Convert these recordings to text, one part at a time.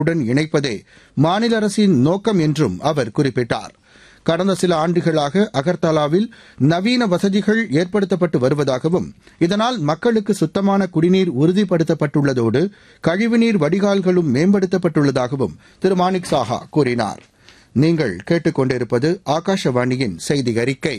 உடன் இணைப்பதே மாநில அரசின் நோக்கம் என்றும் அவர் குறிப்பிட்டார் கடந்த சில ஆண்டுகளாக அகர்தலாவில் நவீன வசதிகள் ஏற்படுத்தப்பட்டு வருவதாகவும் இதனால் மக்களுக்கு சுத்தமான குடிநீர் உறுதிப்படுத்தப்பட்டுள்ளதோடு கழிவுநீர் வடிகால்களும் மேம்படுத்தப்பட்டுள்ளதாகவும் திரு மாணிக் சாஹா கூறினார் நீங்கள் கேட்டுக்கொண்டிருப்பது ஆகாஷவாணியின் செய்தி அறிக்கை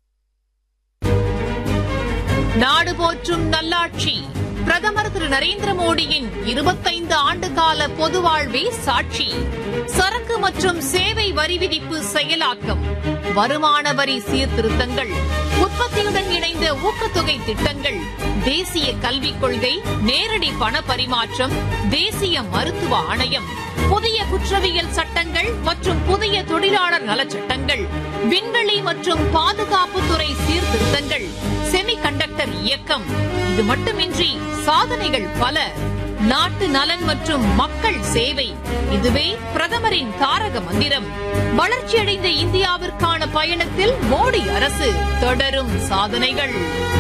நாடு போற்றும் நல்லாட்சி பிரதமர் திரு நரேந்திர மோடியின் இருபத்தைந்து ஆண்டுகால பொது வாழ்வே சாட்சி சரக்கு மற்றும் சேவை வரி விதிப்பு செயலாக்கம் வருமான வரி சீர்திருத்தங்கள் உற்பத்தியுடன் இணைந்த ஊக்கத்தொகை திட்டங்கள் தேசிய கல்விக் கொள்கை நேரடி பண பரிமாற்றம் தேசிய மருத்துவ ஆணையம் புதிய குற்றவியல் சட்டங்கள் மற்றும் புதிய தொழிலாளர் நலச்சட்டங்கள் விண்வெளி மற்றும் பாதுகாப்புத்துறை சீர்திருத்தங்கள் செமி கண்டக்டர் இயக்கம் இது மட்டுமின்றி சாதனைகள் பல நாட்டு நலன் மற்றும் மக்கள் சேவை இதுவே பிரதமரின் தாரக மந்திரம் வளர்ச்சியடைந்த இந்தியாவிற்கான பயணத்தில் மோடி அரசு தொடரும் சாதனைகள்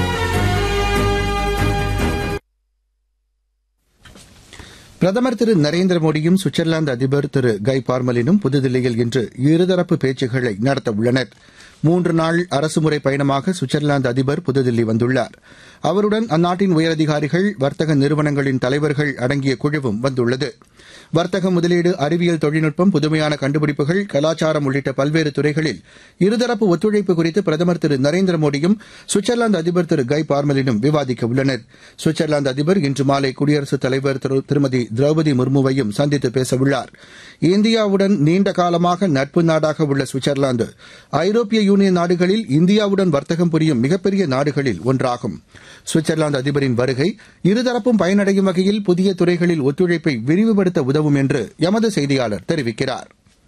பிரதமர் திரு நரேந்திர மோடியும் சுவிட்சர்லாந்து அதிபர் திரு கை பார்மலினும் புதுதில்லியில் இன்று இருதரப்பு பேச்சுக்களை நடத்தவுள்ளனர் மூன்று நாள் அரசுமுறை பயணமாக சுவிட்சர்லாந்து அதிபர் புதுதில்லி வந்துள்ளார் அவருடன் அந்நாட்டின் உயரதிகாரிகள் வர்த்தக நிறுவனங்களின் தலைவர்கள் அடங்கிய குழுவும் வந்துள்ளது வர்த்தகம் முதலீடு அறிவியல் தொழில்நுட்பம் புதுமையான கண்டுபிடிப்புகள் கலாச்சாரம் உள்ளிட்ட பல்வேறு துறைகளில் இருதரப்பு ஒத்துழைப்பு குறித்து பிரதமர் திரு நரேந்திர மோடியும் சுவிட்சர்லாந்து அதிபர் திரு கை பார்மலினும் விவாதிக்க உள்ளனர் சுவிட்சர்லாந்து அதிபர் இன்று மாலை குடியரசுத் தலைவர் திருமதி திரௌபதி முர்முவையும் சந்தித்து பேசவுள்ளார் இந்தியாவுடன் நீண்ட காலமாக நட்பு நாடாக உள்ள சுவிட்சர்லாந்து ஐரோப்பிய யூனியன் நாடுகளில் இந்தியாவுடன் வர்த்தகம் புரியும் மிகப்பெரிய நாடுகளில் ஒன்றாகும் சுவிட்சர்லாந்து அதிபரின் வருகை இருதரப்பும் பயனடையும் வகையில் புதிய துறைகளில் ஒத்துழைப்பை விரிவுபடுத்த உதவும் என்று எமது செய்தியாளர் தெரிவிக்கிறார்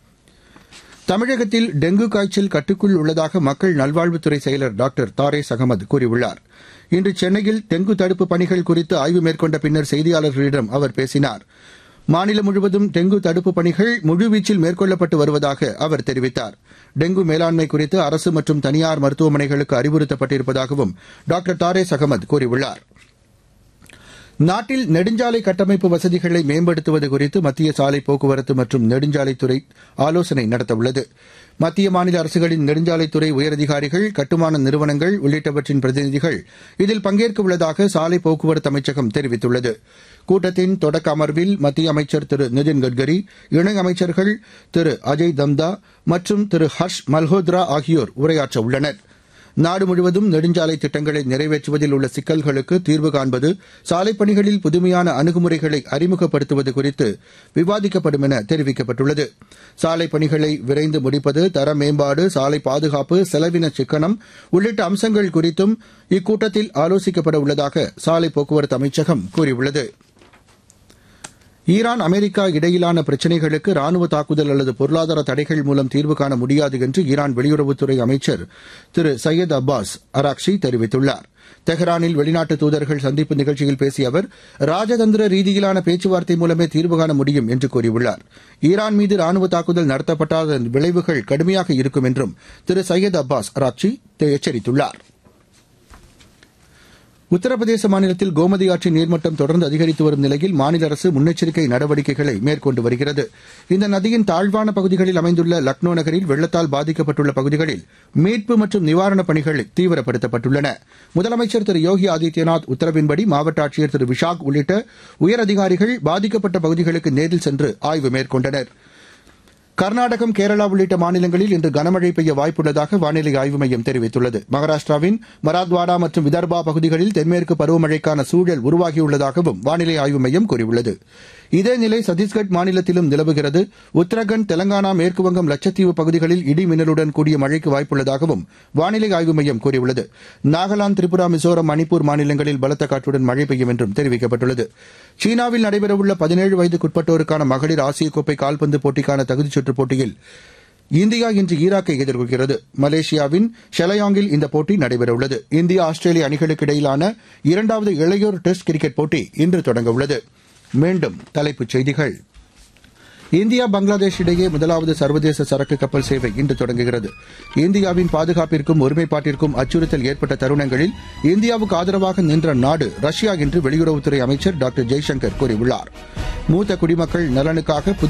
தமிழகத்தில் டெங்கு காய்ச்சல் கட்டுக்குள் உள்ளதாக மக்கள் நல்வாழ்வுத்துறை செயலர் டாக்டர் தாரேஸ் அகமது கூறியுள்ளார் இன்று சென்னையில் டெங்கு தடுப்பு பணிகள் குறித்து ஆய்வு மேற்கொண்ட பின்னர் செய்தியாளர்களிடம் அவர் பேசினார் மாநிலம் முழுவதும் டெங்கு தடுப்புப் பணிகள் முழுவீச்சில் மேற்கொள்ளப்பட்டு வருவதாக அவர் தெரிவித்தார் டெங்கு மேலாண்மை குறித்து அரசு மற்றும் தனியார் மருத்துவமனைகளுக்கு அறிவுறுத்தப்பட்டிருப்பதாகவும் டாக்டர் தாரேஸ் அகமது கூறியுள்ளார் நாட்டில் நெடுஞ்சாலை கட்டமைப்பு வசதிகளை மேம்படுத்துவது குறித்து மத்திய சாலை போக்குவரத்து மற்றும் நெடுஞ்சாலைத்துறை ஆலோசனை நடத்தவுள்ளது மத்திய மாநில அரசுகளின் நெடுஞ்சாலைத்துறை உயரதிகாரிகள் கட்டுமான நிறுவனங்கள் உள்ளிட்டவற்றின் பிரதிநிதிகள் இதில் பங்கேற்க உள்ளதாக சாலை போக்குவரத்து அமைச்சகம் தெரிவித்துள்ளது கூட்டத்தின் தொடக்க அமர்வில் மத்திய அமைச்சர் திரு நிதின் கட்கரி இணை அமைச்சர்கள் திரு அஜய் தம்தா மற்றும் திரு ஹர்ஷ் மல்ஹோத்ரா ஆகியோர் உரையாற்ற உள்ளனா் நாடு முழுவதும் நெடுஞ்சாலை திட்டங்களை நிறைவேற்றுவதில் உள்ள சிக்கல்களுக்கு தீர்வு காண்பது சாலைப் பணிகளில் புதுமையான அணுகுமுறைகளை அறிமுகப்படுத்துவது குறித்து விவாதிக்கப்படும் என தெரிவிக்கப்பட்டுள்ளது சாலைப் பணிகளை விரைந்து முடிப்பது தர மேம்பாடு சாலை பாதுகாப்பு செலவின சிக்கனம் உள்ளிட்ட அம்சங்கள் குறித்தும் இக்கூட்டத்தில் ஆலோசிக்கப்பட உள்ளதாக சாலை போக்குவரத்து அமைச்சகம் கூறியுள்ளது ஈரான் அமெரிக்கா இடையிலான பிரச்சினைகளுக்கு ராணுவ தாக்குதல் அல்லது பொருளாதார தடைகள் மூலம் தீர்வு காண முடியாது என்று ஈரான் வெளியுறவுத்துறை அமைச்சர் திரு சையத் அப்பாஸ் அராக்ஷி தெரிவித்துள்ளார் தெஹ்ரானில் வெளிநாட்டு தூதர்கள் சந்திப்பு நிகழ்ச்சியில் பேசிய அவர் ராஜதந்திர ரீதியிலான பேச்சுவார்த்தை மூலமே தீர்வு காண முடியும் என்று கூறியுள்ளார் ஈரான் மீது ராணுவ தாக்குதல் நடத்தப்பட்டால் அதன் விளைவுகள் கடுமையாக இருக்கும் என்றும் திரு சையத் அப்பாஸ் அராக்ஷி எச்சரித்துள்ளாா் உத்தரப்பிரதேச மாநிலத்தில் கோமதி ஆற்றின் நீர்மட்டம் தொடர்ந்து அதிகரித்து வரும் நிலையில் மாநில அரசு முன்னெச்சரிக்கை நடவடிக்கைகளை மேற்கொண்டு வருகிறது இந்த நதியின் தாழ்வான பகுதிகளில் அமைந்துள்ள லக்னோ நகரில் வெள்ளத்தால் பாதிக்கப்பட்டுள்ள பகுதிகளில் மீட்பு மற்றும் நிவாரணப் பணிகள் தீவிரப்படுத்தப்பட்டுள்ளன முதலமைச்சர் திரு யோகி ஆதித்யநாத் உத்தரவின்படி மாவட்ட ஆட்சியர் திரு விஷாக் உள்ளிட்ட உயரதிகாரிகள் பாதிக்கப்பட்ட பகுதிகளுக்கு நேரில் சென்று ஆய்வு மேற்கொண்டனா் கர்நாடகம் கேரளா உள்ளிட்ட மாநிலங்களில் இன்று கனமழை பெய்ய வாய்ப்புள்ளதாக வானிலை ஆய்வு மையம் தெரிவித்துள்ளது மகாராஷ்டிராவின் மராத்வாடா மற்றும் விதர்பா பகுதிகளில் தென்மேற்கு பருவமழைக்கான சூழல் உருவாகியுள்ளதாகவும் வானிலை ஆய்வு மையம் கூறியுள்ளது இதே நிலை சத்தீஸ்கட் மாநிலத்திலும் நிலவுகிறது உத்தரகண்ட் தெலங்கானா மேற்குவங்கம் லட்சத்தீவு பகுதிகளில் இடி மின்னலுடன் கூடிய மழைக்கு வாய்ப்புள்ளதாகவும் வானிலை ஆய்வு மையம் கூறியுள்ளது நாகாலாந்து திரிபுரா மிசோரம் மணிப்பூர் மாநிலங்களில் பலத்த காற்றுடன் மழை பெய்யும் என்றும் தெரிவிக்கப்பட்டுள்ளது சீனாவில் நடைபெறவுள்ள பதினேழு வயதுக்குட்பட்டோருக்கான மகளிர் ஆசிய கோப்பை கால்பந்து போட்டிக்கான தகுதிச் சுற்றுப் போட்டியில் இந்தியா இன்று ஈராக்கை எதிர்கொள்கிறது மலேசியாவின் ஷெலயாங்கில் இந்த போட்டி நடைபெறவுள்ளது இந்தியா ஆஸ்திரேலிய அணிகளுக்கு இடையிலான இரண்டாவது இளையோர் டெஸ்ட் கிரிக்கெட் போட்டி இன்று தொடங்கவுள்ளது மீண்டும் தலைப்புச் செய்திகள் இந்தியா பங்களாதேஷ் இடையே முதலாவது சர்வதேச சரக்கு கப்பல் சேவை இன்று தொடங்குகிறது இந்தியாவின் பாதுகாப்பிற்கும் ஒருமைப்பாட்டிற்கும் அச்சுறுத்தல் ஏற்பட்ட தருணங்களில் இந்தியாவுக்கு ஆதரவாக நின்ற நாடு ரஷ்யா என்று வெளியுறவுத்துறை அமைச்சர் டாக்டர் ஜெய்சங்கர் கூறியுள்ளார் மூத்த குடிமக்கள் நலனுக்காக